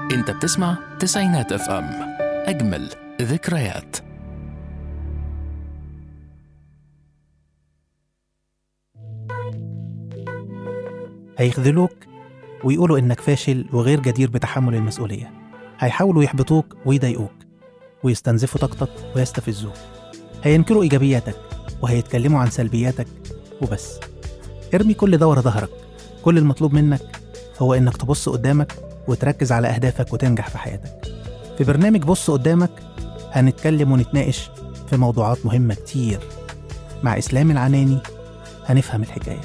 انت بتسمع تسعينات اف ام اجمل ذكريات هيخذلوك ويقولوا إنك فاشل وغير جدير بتحمل المسؤولية هيحاولوا يحبطوك ويضايقوك ويستنزفوا طاقتك ويستفزوك هينكروا إيجابياتك وهيتكلموا عن سلبياتك وبس ارمي كل ده ورا ظهرك كل المطلوب منك هو إنك تبص قدامك وتركز على أهدافك وتنجح في حياتك في برنامج بص قدامك هنتكلم ونتناقش في موضوعات مهمة كتير مع إسلام العناني هنفهم الحكايه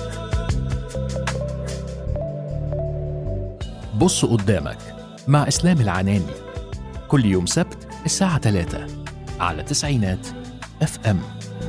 بص قدامك مع اسلام العناني كل يوم سبت الساعة 3 على تسعينات اف ام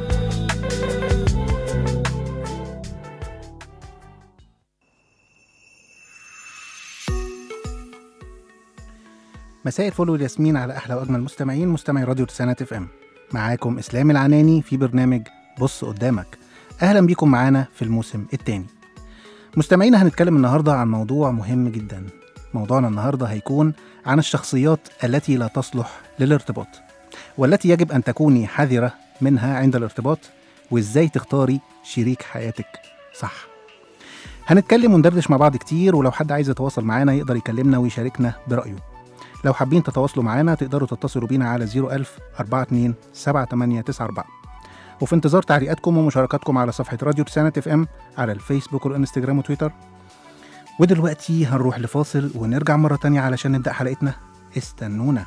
مساء الفل والياسمين على احلى واجمل مستمعين مستمعي راديو تسعينات اف ام معاكم اسلام العناني في برنامج بص قدامك اهلا بيكم معانا في الموسم الثاني مستمعينا هنتكلم النهارده عن موضوع مهم جدا موضوعنا النهارده هيكون عن الشخصيات التي لا تصلح للارتباط والتي يجب ان تكوني حذره منها عند الارتباط وازاي تختاري شريك حياتك صح هنتكلم وندردش مع بعض كتير ولو حد عايز يتواصل معانا يقدر يكلمنا ويشاركنا برأيه لو حابين تتواصلوا معانا تقدروا تتصلوا بينا على 01000 42 7894 وفي انتظار تعليقاتكم ومشاركاتكم على صفحة راديو تسانة اف ام على الفيسبوك والانستجرام وتويتر ودلوقتي هنروح لفاصل ونرجع مرة تانية علشان نبدأ حلقتنا استنونا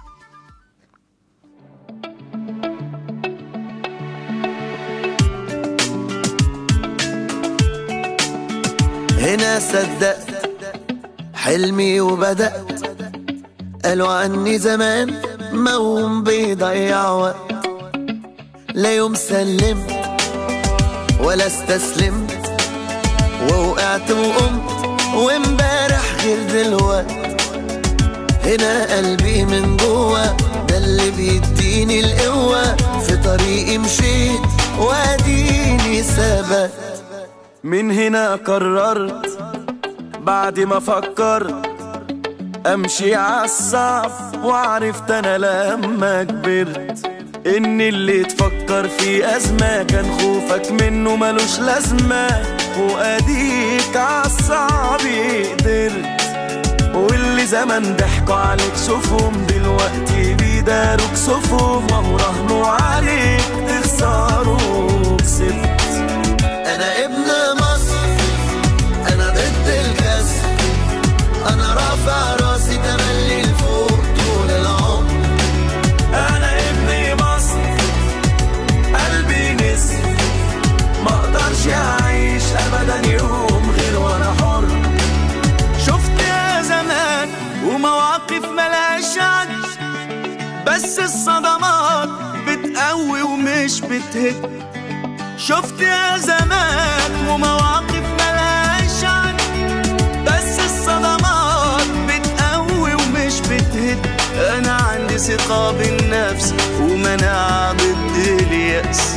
هنا صدقت حلمي وبدأت قالوا عني زمان موهوم بيضيع وقت لا يوم سلمت ولا استسلمت ووقعت وقمت وامبارح غير دلوقت هنا قلبي من جوا ده اللي بيديني القوة في طريقي مشيت واديني ثبت من هنا قررت بعد ما فكرت امشي عالصعب وعرفت انا لما كبرت ان اللي تفكر في ازمة كان خوفك منه ملوش لازمة واديك عالصعب قدرت واللي زمان ضحكوا عليك شوفهم دلوقتي بيداروك صفهم وراهنوا عليك تخسروا كسبت انا ابن مصر انا ضد الكسر انا رافع راسي تملي لفوق طول العمر انا ابن مصر قلبي نسر ما اقدرش اعيش ابدا يوم غير وانا حر شفت يا زمان ومواقف ملهاش عد بس الصدمات بتقوي ومش بتهد شفت يا زمان ومواقف ملهاش عد بس الصدمات بتقوي ومش بتهد انا عندي ثقة بالنفس ومناعة ضد اليأس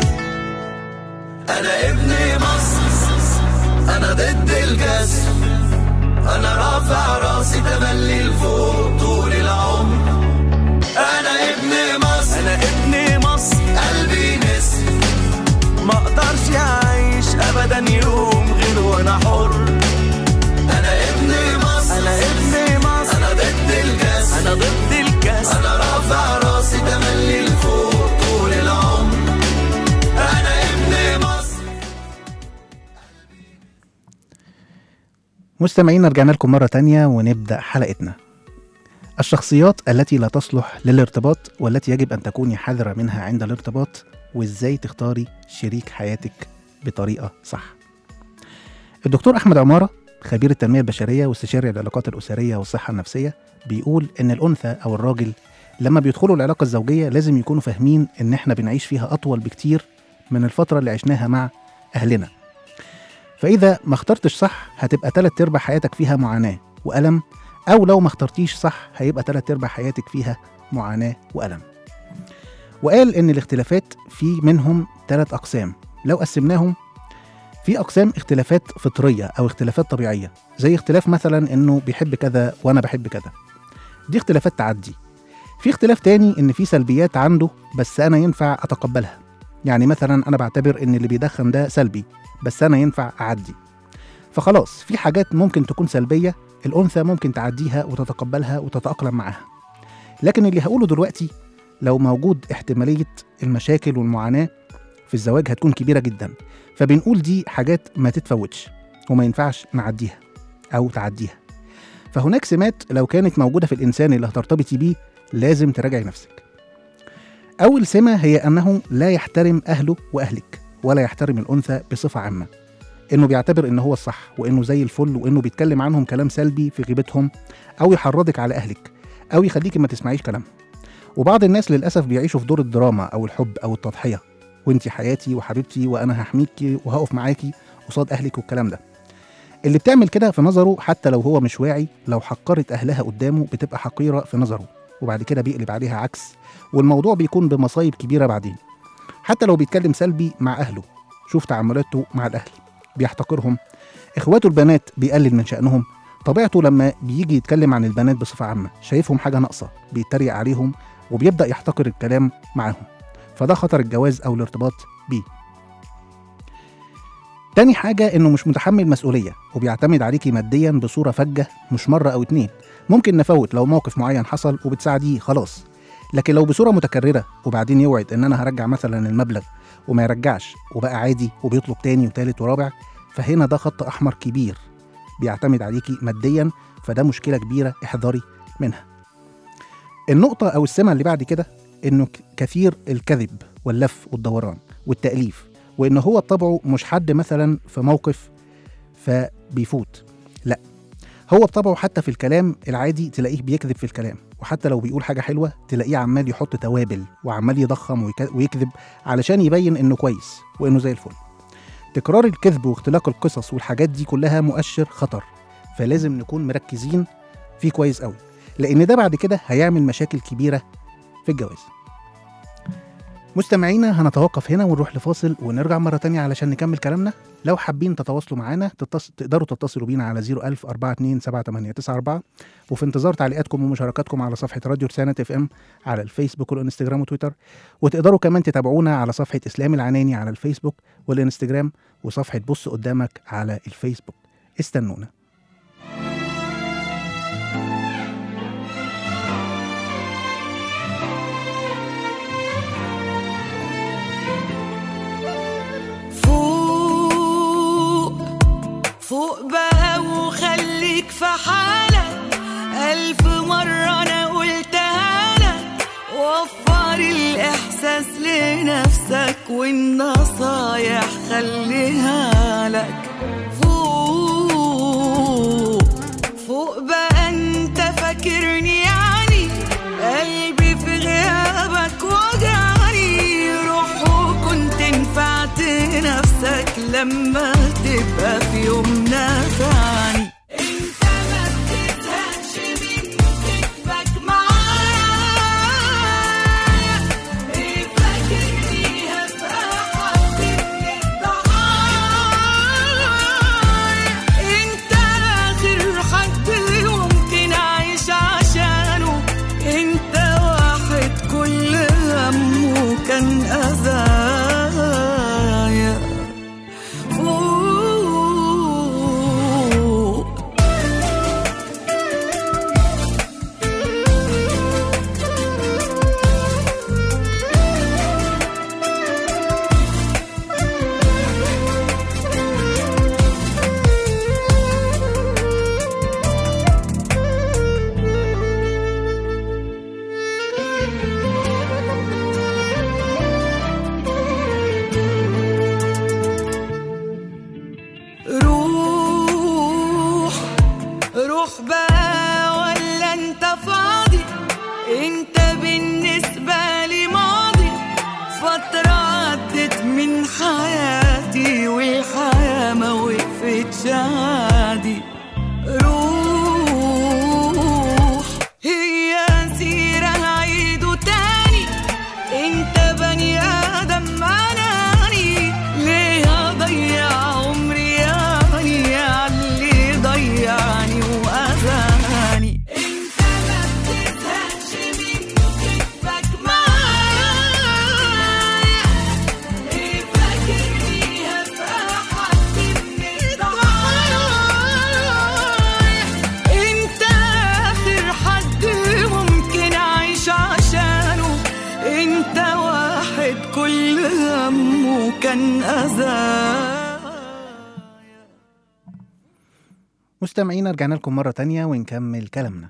انا ابن مصر انا ضد الكسر انا رافع راسي تملي لفوق طول العمر انا ابن مصر انا ابن مصر قلبي نسر ما اقدرش اعيش ابدا يوم غير وانا حر انا ابن مصر انا ابن مصر انا ضد الكاس انا ضد الكاس انا رافع راسي تملي لفوق طول العمر انا ابن مصر مستمعين رجعنا لكم مرة تانية ونبدأ حلقتنا الشخصيات التي لا تصلح للارتباط والتي يجب أن تكوني حذرة منها عند الارتباط وإزاي تختاري شريك حياتك بطريقة صح الدكتور أحمد عمارة خبير التنمية البشرية واستشاري العلاقات الأسرية والصحة النفسية بيقول إن الأنثى أو الراجل لما بيدخلوا العلاقة الزوجية لازم يكونوا فاهمين إن إحنا بنعيش فيها أطول بكتير من الفترة اللي عشناها مع أهلنا فإذا ما اخترتش صح هتبقى تلات أرباع حياتك فيها معاناة وألم أو لو ما اخترتيش صح هيبقى تلات أرباع حياتك فيها معاناة وألم وقال إن الاختلافات في منهم ثلاث أقسام لو قسمناهم في أقسام اختلافات فطرية أو اختلافات طبيعية زي اختلاف مثلا إنه بيحب كذا وأنا بحب كذا دي اختلافات تعدي في اختلاف تاني ان في سلبيات عنده بس انا ينفع اتقبلها يعني مثلا انا بعتبر ان اللي بيدخن ده سلبي بس انا ينفع اعدي فخلاص في حاجات ممكن تكون سلبيه الانثى ممكن تعديها وتتقبلها وتتاقلم معاها لكن اللي هقوله دلوقتي لو موجود احتماليه المشاكل والمعاناه في الزواج هتكون كبيره جدا فبنقول دي حاجات ما تتفوتش وما ينفعش نعديها او تعديها فهناك سمات لو كانت موجوده في الانسان اللي هترتبطي بيه لازم تراجعي نفسك اول سمه هي انه لا يحترم اهله واهلك ولا يحترم الانثى بصفه عامه انه بيعتبر ان هو الصح وانه زي الفل وانه بيتكلم عنهم كلام سلبي في غيبتهم او يحرضك على اهلك او يخليكي ما تسمعيش كلامهم وبعض الناس للاسف بيعيشوا في دور الدراما او الحب او التضحيه وانتي حياتي وحبيبتي وانا هحميكي وهقف معاكي قصاد اهلك والكلام ده اللي بتعمل كده في نظره حتى لو هو مش واعي لو حقرت اهلها قدامه بتبقى حقيره في نظره وبعد كده بيقلب عليها عكس والموضوع بيكون بمصايب كبيره بعدين حتى لو بيتكلم سلبي مع اهله شوف تعاملاته مع الاهل بيحتقرهم اخواته البنات بيقلل من شانهم طبيعته لما بيجي يتكلم عن البنات بصفه عامه شايفهم حاجه ناقصه بيتريق عليهم وبيبدا يحتقر الكلام معاهم فده خطر الجواز او الارتباط بيه تاني حاجة إنه مش متحمل مسؤولية وبيعتمد عليكي ماديا بصورة فجة مش مرة أو اتنين ممكن نفوت لو موقف معين حصل وبتساعديه خلاص لكن لو بصورة متكررة وبعدين يوعد إن أنا هرجع مثلا المبلغ وما يرجعش وبقى عادي وبيطلب تاني وتالت ورابع فهنا ده خط أحمر كبير بيعتمد عليكي ماديا فده مشكلة كبيرة احذري منها النقطة أو السمة اللي بعد كده إنه ك- كثير الكذب واللف والدوران والتأليف وإن هو بطبعه مش حد مثلا في موقف فبيفوت لا هو بطبعه حتى في الكلام العادي تلاقيه بيكذب في الكلام وحتى لو بيقول حاجة حلوة تلاقيه عمال يحط توابل وعمال يضخم ويك- ويكذب علشان يبين إنه كويس وإنه زي الفل تكرار الكذب واختلاق القصص والحاجات دي كلها مؤشر خطر فلازم نكون مركزين فيه كويس قوي لأن ده بعد كده هيعمل مشاكل كبيرة في الجواز مستمعينا هنتوقف هنا ونروح لفاصل ونرجع مرة تانية علشان نكمل كلامنا لو حابين تتواصلوا معانا تتص... تقدروا تتصلوا بينا على 01000 427 وفي انتظار تعليقاتكم ومشاركاتكم على صفحة راديو رسالة اف ام على الفيسبوك والانستجرام وتويتر وتقدروا كمان تتابعونا على صفحة اسلام العناني على الفيسبوك والانستجرام وصفحة بص قدامك على الفيسبوك استنونا فوق فوق بقى وخليك في حالك ألف مرة أنا قلتها لك وفر الإحساس لنفسك والنصايح خليها لك فوق فوق بقى أنت فاكرني يعني قلبي في غيابك وجعني روح وكنت نفعت نفسك لما تبقى في يوم نافعني انت ما بتزهقش من كتبك معايا ايه فاكرني هبقى حد من الضحايا انت اخر حد ممكن اعيش عشانه انت واحد كل همه كان اذايا فوق روح روح بقى ولا انت فاضي انت بالنسبة لي ماضي فترة عدت من حياتي والحياة ما وقفتش عادي روح هي سيرة هعيده تاني انت بني ادم اناني ليه اضيع عمري يعني على اللي ضيعني واذاني انت ما أذايا مستمعينا رجعنا لكم مرة تانية ونكمل كلامنا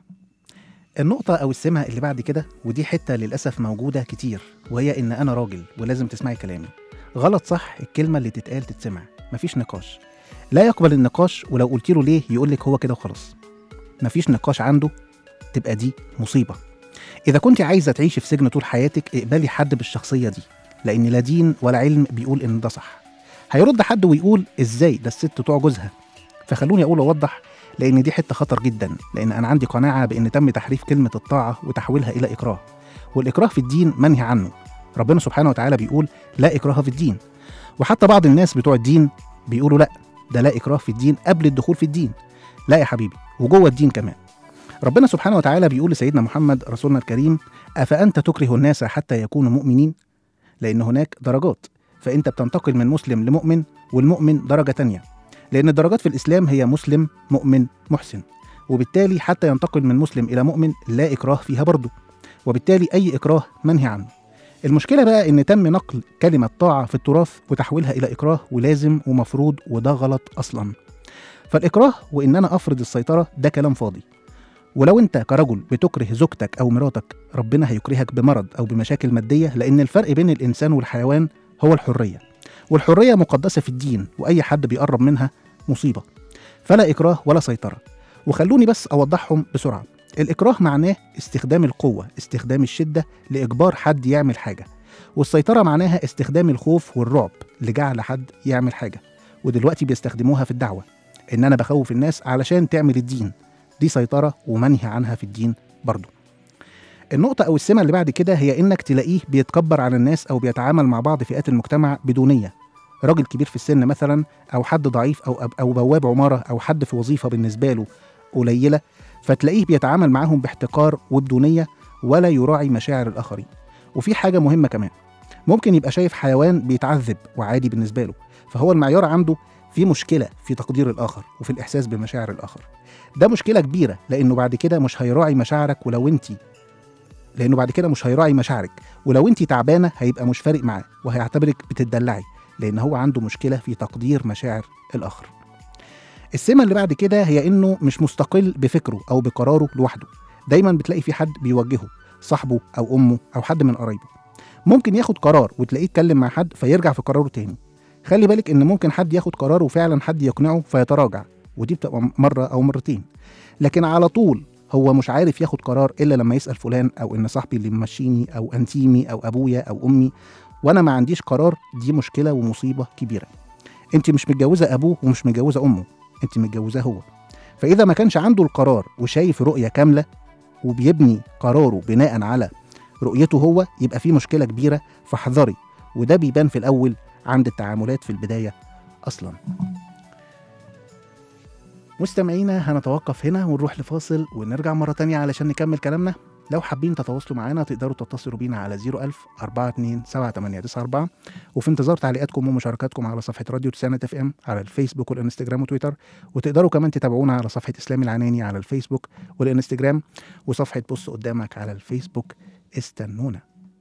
النقطة أو السمة اللي بعد كده ودي حتة للأسف موجودة كتير وهي إن أنا راجل ولازم تسمعي كلامي غلط صح الكلمة اللي تتقال تتسمع مفيش نقاش لا يقبل النقاش ولو قلت له ليه يقولك هو كده وخلاص مفيش نقاش عنده تبقى دي مصيبة إذا كنت عايزة تعيشي في سجن طول حياتك اقبلي حد بالشخصية دي لأن لا دين ولا علم بيقول إن ده صح هيرد حد ويقول إزاي ده الست بتوع جوزها فخلوني أقول أوضح لأن دي حتة خطر جدا لأن أنا عندي قناعة بأن تم تحريف كلمة الطاعة وتحويلها إلى إكراه والإكراه في الدين منهي عنه ربنا سبحانه وتعالى بيقول لا إكراه في الدين وحتى بعض الناس بتوع الدين بيقولوا لا ده لا إكراه في الدين قبل الدخول في الدين لا يا حبيبي وجوه الدين كمان ربنا سبحانه وتعالى بيقول لسيدنا محمد رسولنا الكريم أفأنت تكره الناس حتى يكونوا مؤمنين لأن هناك درجات فأنت بتنتقل من مسلم لمؤمن والمؤمن درجة تانية لأن الدرجات في الإسلام هي مسلم مؤمن محسن وبالتالي حتى ينتقل من مسلم إلى مؤمن لا إكراه فيها برضه وبالتالي أي إكراه منهي عنه المشكلة بقى إن تم نقل كلمة طاعة في التراث وتحويلها إلى إكراه ولازم ومفروض وده غلط أصلا فالإكراه وإن أنا أفرض السيطرة ده كلام فاضي ولو أنت كرجل بتكره زوجتك أو مراتك ربنا هيكرهك بمرض أو بمشاكل مادية لأن الفرق بين الإنسان والحيوان هو الحرية والحرية مقدسة في الدين وأي حد بيقرب منها مصيبة فلا إكراه ولا سيطرة وخلوني بس أوضحهم بسرعة الإكراه معناه استخدام القوة استخدام الشدة لإجبار حد يعمل حاجة والسيطرة معناها استخدام الخوف والرعب لجعل حد يعمل حاجة ودلوقتي بيستخدموها في الدعوة إن أنا بخوف الناس علشان تعمل الدين دي سيطرة ومنهي عنها في الدين برضه النقطة أو السمة اللي بعد كده هي إنك تلاقيه بيتكبر على الناس أو بيتعامل مع بعض فئات المجتمع بدونية راجل كبير في السن مثلا أو حد ضعيف أو أو بواب عمارة أو حد في وظيفة بالنسبة له قليلة فتلاقيه بيتعامل معاهم باحتقار وبدونية ولا يراعي مشاعر الآخرين وفي حاجة مهمة كمان ممكن يبقى شايف حيوان بيتعذب وعادي بالنسبة له فهو المعيار عنده في مشكلة في تقدير الآخر وفي الإحساس بمشاعر الآخر ده مشكلة كبيرة لأنه بعد كده مش هيراعي مشاعرك ولو أنت لأنه بعد كده مش هيراعي مشاعرك ولو أنت تعبانة هيبقى مش فارق معاه وهيعتبرك بتدلعي لأن هو عنده مشكلة في تقدير مشاعر الآخر السمة اللي بعد كده هي إنه مش مستقل بفكره أو بقراره لوحده دايما بتلاقي في حد بيوجهه صاحبه أو أمه أو حد من قرايبه ممكن ياخد قرار وتلاقيه اتكلم مع حد فيرجع في قراره تاني خلي بالك إن ممكن حد ياخد قرار وفعلا حد يقنعه فيتراجع ودي بتبقى مرة أو مرتين لكن على طول هو مش عارف ياخد قرار إلا لما يسأل فلان أو إن صاحبي اللي ممشيني أو أنتيمي أو أبويا أو أمي وأنا ما عنديش قرار دي مشكلة ومصيبة كبيرة أنت مش متجوزة أبوه ومش متجوزة أمه أنت متجوزاه هو فإذا ما كانش عنده القرار وشايف رؤية كاملة وبيبني قراره بناء على رؤيته هو يبقى في مشكلة كبيرة فاحذري وده بيبان في الأول عند التعاملات في البداية أصلا مستمعينا هنتوقف هنا ونروح لفاصل ونرجع مرة تانية علشان نكمل كلامنا لو حابين تتواصلوا معانا تقدروا تتصلوا بينا على 01000 42 7894 وفي انتظار تعليقاتكم ومشاركاتكم على صفحة راديو تسعينة اف ام على الفيسبوك والانستجرام وتويتر وتقدروا كمان تتابعونا على صفحة اسلامي العناني على الفيسبوك والانستجرام وصفحة بص قدامك على الفيسبوك استنونا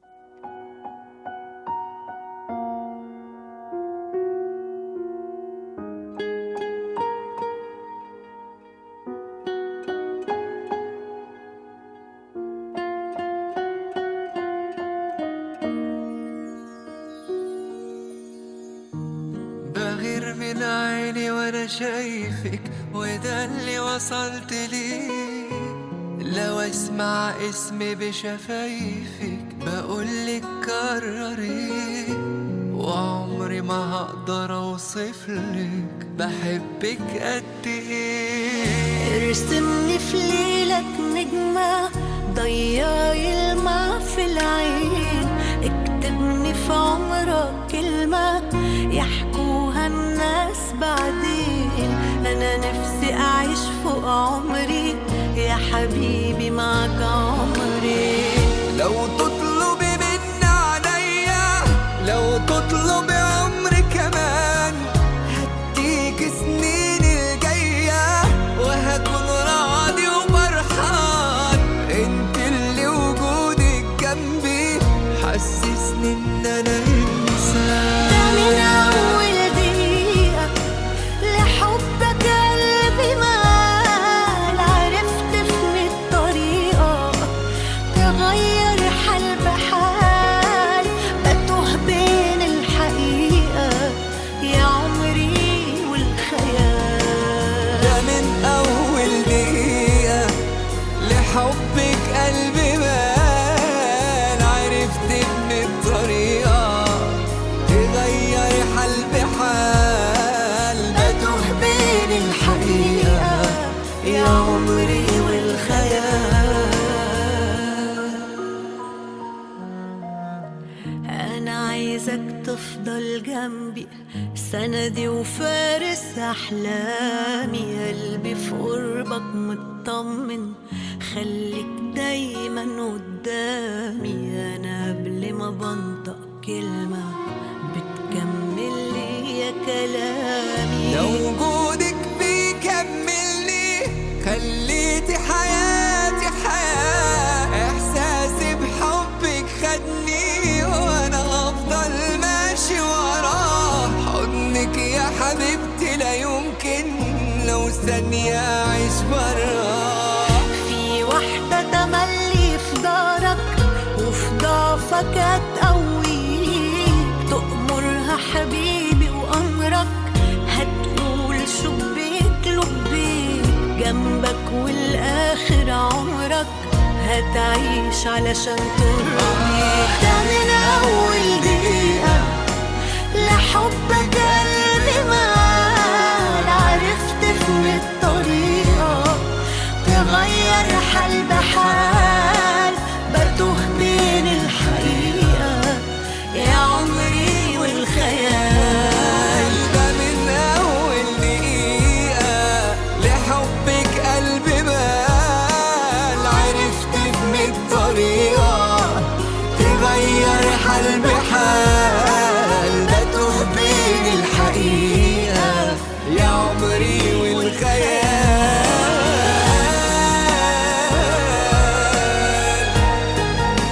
بغير من عيني وانا شايفك وده اللي وصلت ليه لو اسمع اسمي بشفايفك بقولك كرري وعمري ما هقدر اوصفلك بحبك قد ايه ارسمني في ليلك نجمة ضيعي الماء في العين اكتبني في عمرك كلمة يحكوها الناس بعدين أنا نفسي أعيش فوق عمري يا حبيبي معك عمري لو تطلبي من عليا لو تطلبي عمري كمان هديك سنين الجاية وهكون راضي وفرحان انت اللي وجودك جنبي حسسني ان انا انسان ده من بحبك قلبي مال عرفت ان الطريقة تغير حال بحال بتوه بين الحقيقة يا عمري والخيال أنا عايزك تفضل جنبي سندي وفارس أحلامي قلبي في قربك مطمن خليك دايما قدامي أنا قبل ما بنطق كلمة بتكمل لي يا كلامي لو وجودك بيكملني خليتي حياتي حياة إحساسي بحبك خدني وأنا أفضل ماشي وراه حضنك يا حبيبتي لا يمكن لو ثانية أعيش براه في واحدة تملي في دارك وفي ضعفك هتقويك تأمرها حبيبي وأمرك هتقول شبيك لبيك جنبك والآخر عمرك هتعيش علشان ترضيك ده من أول دقيقة لحبك قلبي مال عرفت في الطريقة تغير حال بحال بتوه بين الحقيقة يا عمري والخيال ده من أول دقيقة لحبك قلبي بال عرفت من الطريقة تغير حال بحال بتوه بين الحقيقة يا عمري والخيال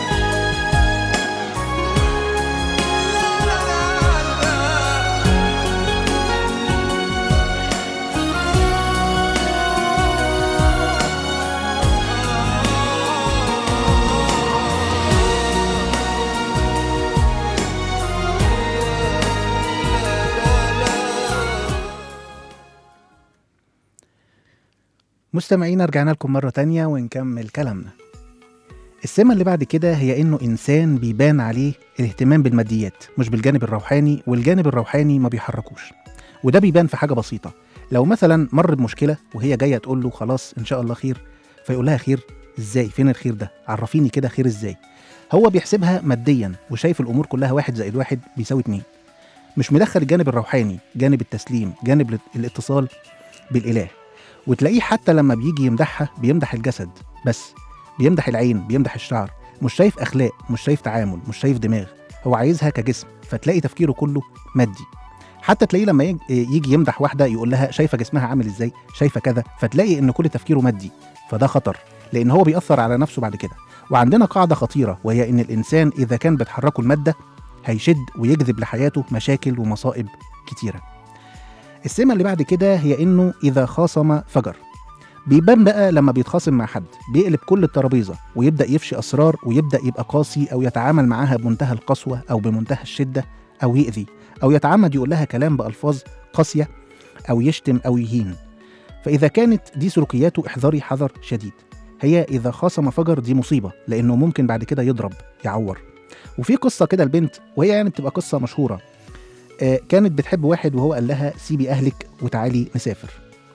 مستمعينا رجعنا لكم مرة تانية ونكمل كلامنا السمة اللي بعد كده هي إنه إنسان بيبان عليه الاهتمام بالماديات مش بالجانب الروحاني والجانب الروحاني ما بيحركوش وده بيبان في حاجة بسيطة لو مثلا مر بمشكلة وهي جاية تقول له خلاص إن شاء الله خير فيقول لها خير إزاي فين الخير ده عرفيني كده خير إزاي هو بيحسبها ماديا وشايف الأمور كلها واحد زائد واحد بيساوي اتنين مش مدخل الجانب الروحاني جانب التسليم جانب الات- الاتصال بالإله وتلاقيه حتى لما بيجي يمدحها بيمدح الجسد بس بيمدح العين بيمدح الشعر مش شايف اخلاق مش شايف تعامل مش شايف دماغ هو عايزها كجسم فتلاقي تفكيره كله مادي حتى تلاقيه لما يج- يجي يمدح واحده يقول لها شايفه جسمها عامل ازاي شايفه كذا فتلاقي ان كل تفكيره مادي فده خطر لان هو بيأثر على نفسه بعد كده وعندنا قاعده خطيره وهي ان الانسان اذا كان بتحركه الماده هيشد ويجذب لحياته مشاكل ومصائب كتيره السمة اللي بعد كده هي إنه إذا خاصم فجر بيبان بقى لما بيتخاصم مع حد بيقلب كل الترابيزة ويبدأ يفشي أسرار ويبدأ يبقى قاسي أو يتعامل معاها بمنتهى القسوة أو بمنتهى الشدة أو يأذي أو يتعمد يقول لها كلام بألفاظ قاسية أو يشتم أو يهين فإذا كانت دي سلوكياته احذري حذر شديد هي إذا خاصم فجر دي مصيبة لأنه ممكن بعد كده يضرب يعور وفي قصة كده البنت وهي يعني بتبقى قصة مشهورة آه، كانت بتحب واحد وهو قال لها سيبي اهلك وتعالي نسافر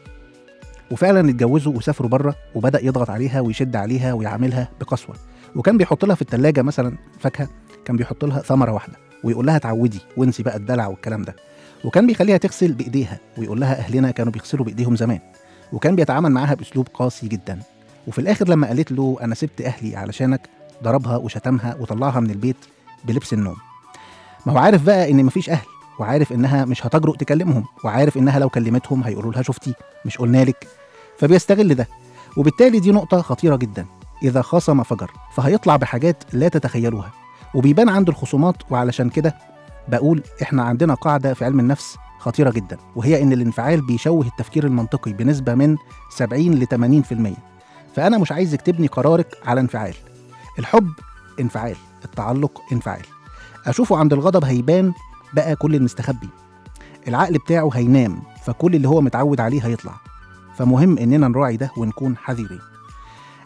وفعلا اتجوزوا وسافروا بره وبدا يضغط عليها ويشد عليها ويعاملها بقسوه وكان بيحط لها في الثلاجه مثلا فاكهه كان بيحط لها ثمره واحده ويقول لها اتعودي وانسي بقى الدلع والكلام ده وكان بيخليها تغسل بايديها ويقول لها اهلنا كانوا بيغسلوا بايديهم زمان وكان بيتعامل معاها باسلوب قاسي جدا وفي الاخر لما قالت له انا سبت اهلي علشانك ضربها وشتمها وطلعها من البيت بلبس النوم ما هو عارف بقى ان مفيش اهل وعارف انها مش هتجرؤ تكلمهم وعارف انها لو كلمتهم هيقولوا لها شفتي مش قلنا لك فبيستغل ده وبالتالي دي نقطة خطيرة جدا إذا خاصم فجر فهيطلع بحاجات لا تتخيلوها وبيبان عنده الخصومات وعلشان كده بقول إحنا عندنا قاعدة في علم النفس خطيرة جدا وهي إن الانفعال بيشوه التفكير المنطقي بنسبة من 70 ل 80% فأنا مش عايزك تبني قرارك على انفعال الحب انفعال التعلق انفعال أشوفه عند الغضب هيبان بقى كل المستخبي العقل بتاعه هينام فكل اللي هو متعود عليه هيطلع فمهم اننا نراعي ده ونكون حذرين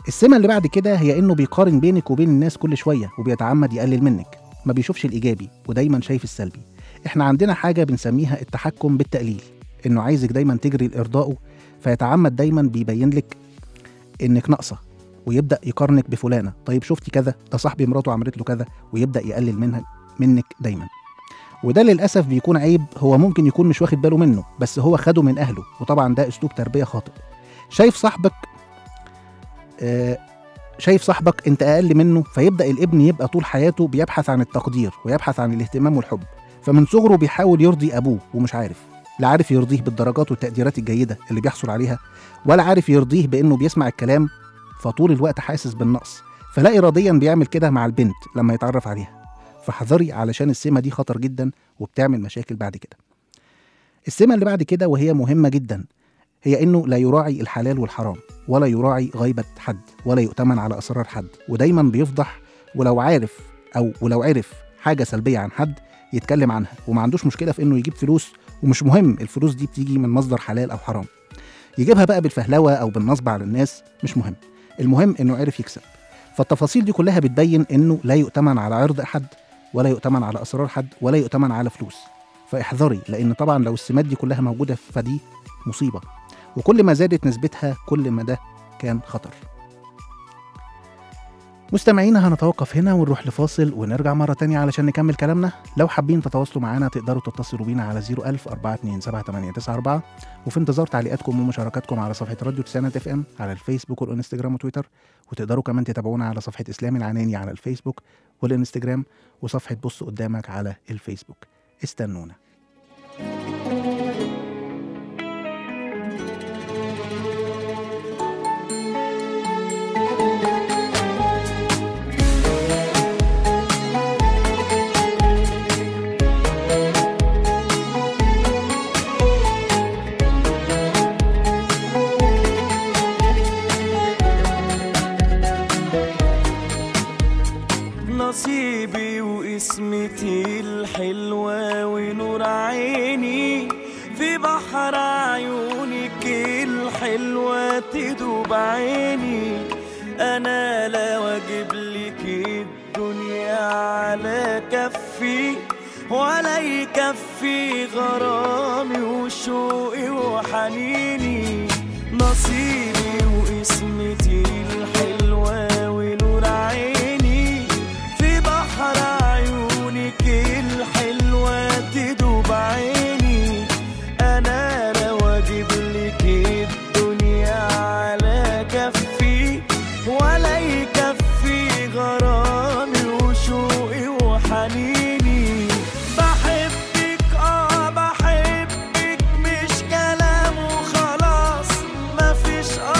السمة اللي بعد كده هي إنه بيقارن بينك وبين الناس كل شوية وبيتعمد يقلل منك ما بيشوفش الإيجابي ودايما شايف السلبي إحنا عندنا حاجة بنسميها التحكم بالتقليل إنه عايزك دايما تجري لإرضائه فيتعمد دايما بيبين لك إنك ناقصة ويبدأ يقارنك بفلانة طيب شفتي كذا ده صاحبي مراته عملت له كذا ويبدأ يقلل منها منك دايما وده للأسف بيكون عيب هو ممكن يكون مش واخد باله منه بس هو خده من أهله وطبعا ده أسلوب تربية خاطئ شايف صاحبك آه شايف صاحبك انت اقل منه فيبدا الابن يبقى طول حياته بيبحث عن التقدير ويبحث عن الاهتمام والحب فمن صغره بيحاول يرضي ابوه ومش عارف لا عارف يرضيه بالدرجات والتقديرات الجيده اللي بيحصل عليها ولا عارف يرضيه بانه بيسمع الكلام فطول الوقت حاسس بالنقص فلا اراديا بيعمل كده مع البنت لما يتعرف عليها فاحذري علشان السمه دي خطر جدا وبتعمل مشاكل بعد كده السمه اللي بعد كده وهي مهمه جدا هي انه لا يراعي الحلال والحرام ولا يراعي غيبة حد ولا يؤتمن على أسرار حد ودايما بيفضح ولو عارف أو ولو عرف حاجة سلبية عن حد يتكلم عنها وما عندوش مشكلة في إنه يجيب فلوس ومش مهم الفلوس دي بتيجي من مصدر حلال أو حرام يجيبها بقى بالفهلوة أو بالنصب على الناس مش مهم المهم إنه عرف يكسب فالتفاصيل دي كلها بتبين إنه لا يؤتمن على عرض حد ولا يؤتمن على أسرار حد ولا يؤتمن على فلوس فاحذري لأن طبعا لو السمات دي كلها موجودة فدي مصيبة وكل ما زادت نسبتها كل ما ده كان خطر مستمعينا هنتوقف هنا ونروح لفاصل ونرجع مرة تانية علشان نكمل كلامنا لو حابين تتواصلوا معنا تقدروا تتصلوا بينا على 01000 427 وفي انتظار تعليقاتكم ومشاركاتكم على صفحة راديو تسانة اف ام على الفيسبوك والانستجرام وتويتر وتقدروا كمان تتابعونا على صفحة إسلام العناني على الفيسبوك والانستجرام وصفحة بص قدامك على الفيسبوك استنونا نصيبي واسمتي الحلوة ونور عيني في بحر عيونك الحلوة تدوب عيني أنا لا واجب لك الدنيا على كفي ولا يكفي غرامي وشوقي وحنيني نصيبي واسمتي الحلوة ونور عيني في بحر عيونك الحلوة تدوب عيني أنا لا واجب لك الدنيا على كفي ولا يكفي غرامي وشوقي وحنيني بحبك اه بحبك مش كلام وخلاص مفيش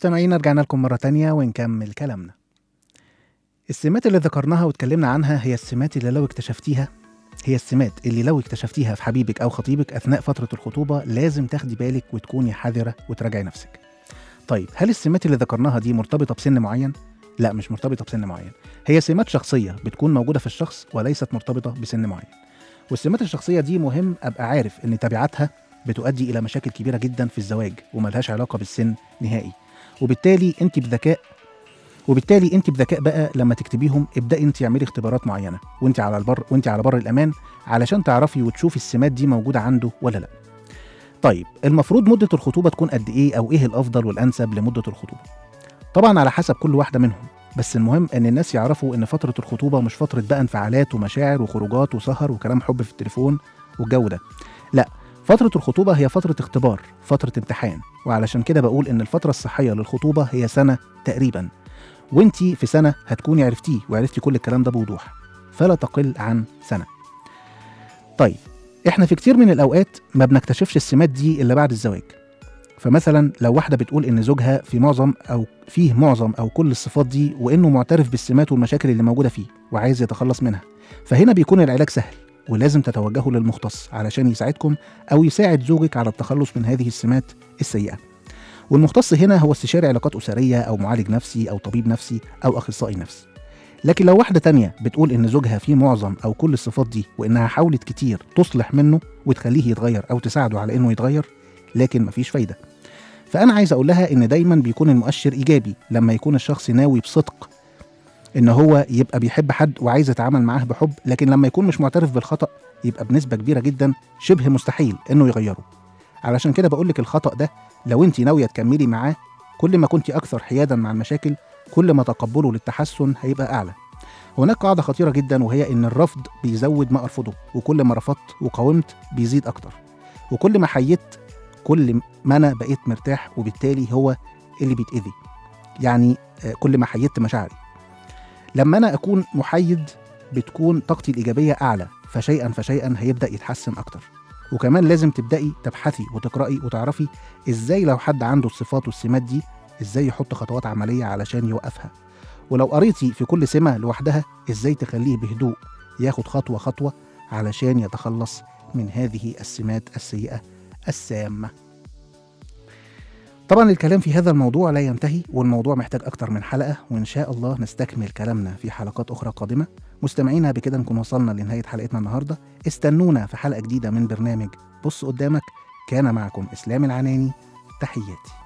مستمعينا رجعنا لكم مرة تانية ونكمل كلامنا السمات اللي ذكرناها واتكلمنا عنها هي السمات اللي لو اكتشفتيها هي السمات اللي لو اكتشفتيها في حبيبك أو خطيبك أثناء فترة الخطوبة لازم تاخدي بالك وتكوني حذرة وتراجعي نفسك طيب هل السمات اللي ذكرناها دي مرتبطة بسن معين؟ لا مش مرتبطة بسن معين هي سمات شخصية بتكون موجودة في الشخص وليست مرتبطة بسن معين والسمات الشخصية دي مهم أبقى عارف إن تبعاتها بتؤدي إلى مشاكل كبيرة جدا في الزواج وملهاش علاقة بالسن نهائي وبالتالي أنت بذكاء وبالتالي انت بذكاء بقى لما تكتبيهم ابداي انت اعملي اختبارات معينه وانت على البر وانت على بر الامان علشان تعرفي وتشوفي السمات دي موجوده عنده ولا لا طيب المفروض مده الخطوبه تكون قد ايه او ايه الافضل والانسب لمده الخطوبه طبعا على حسب كل واحده منهم بس المهم ان الناس يعرفوا ان فتره الخطوبه مش فتره بقى انفعالات ومشاعر وخروجات وسهر وكلام حب في التليفون والجو ده لا فترة الخطوبة هي فترة اختبار، فترة امتحان، وعلشان كده بقول إن الفترة الصحية للخطوبة هي سنة تقريبا، وانتي في سنة هتكوني عرفتيه وعرفتي كل الكلام ده بوضوح، فلا تقل عن سنة. طيب احنا في كتير من الأوقات ما بنكتشفش السمات دي إلا بعد الزواج. فمثلا لو واحدة بتقول إن زوجها في معظم أو فيه معظم أو كل الصفات دي وإنه معترف بالسمات والمشاكل اللي موجودة فيه وعايز يتخلص منها، فهنا بيكون العلاج سهل. ولازم تتوجهوا للمختص علشان يساعدكم أو يساعد زوجك على التخلص من هذه السمات السيئة. والمختص هنا هو استشاري علاقات أسرية أو معالج نفسي أو طبيب نفسي أو أخصائي نفسي. لكن لو واحدة تانية بتقول إن زوجها فيه معظم أو كل الصفات دي وإنها حاولت كتير تصلح منه وتخليه يتغير أو تساعده على إنه يتغير لكن مفيش فايدة. فأنا عايز أقول لها إن دايما بيكون المؤشر إيجابي لما يكون الشخص ناوي بصدق ان هو يبقى بيحب حد وعايز يتعامل معاه بحب لكن لما يكون مش معترف بالخطا يبقى بنسبه كبيره جدا شبه مستحيل انه يغيره علشان كده بقول لك الخطا ده لو انت ناويه تكملي معاه كل ما كنت اكثر حيادا مع المشاكل كل ما تقبله للتحسن هيبقى اعلى هناك قاعدة خطيرة جدا وهي إن الرفض بيزود ما أرفضه وكل ما رفضت وقاومت بيزيد أكتر وكل ما حيت كل ما أنا بقيت مرتاح وبالتالي هو اللي بيتأذي يعني آه، كل ما حيدت مشاعري لما انا اكون محيد بتكون طاقتي الايجابيه اعلى فشيئا فشيئا هيبدا يتحسن اكتر وكمان لازم تبداي تبحثي وتقراي وتعرفي ازاي لو حد عنده الصفات والسمات دي ازاي يحط خطوات عمليه علشان يوقفها ولو قريتي في كل سمه لوحدها ازاي تخليه بهدوء ياخد خطوه خطوه علشان يتخلص من هذه السمات السيئه السامه طبعا الكلام في هذا الموضوع لا ينتهي والموضوع محتاج أكتر من حلقة وإن شاء الله نستكمل كلامنا في حلقات أخرى قادمة مستمعينا بكده نكون وصلنا لنهاية حلقتنا النهاردة استنونا في حلقة جديدة من برنامج بص قدامك كان معكم إسلام العناني تحياتي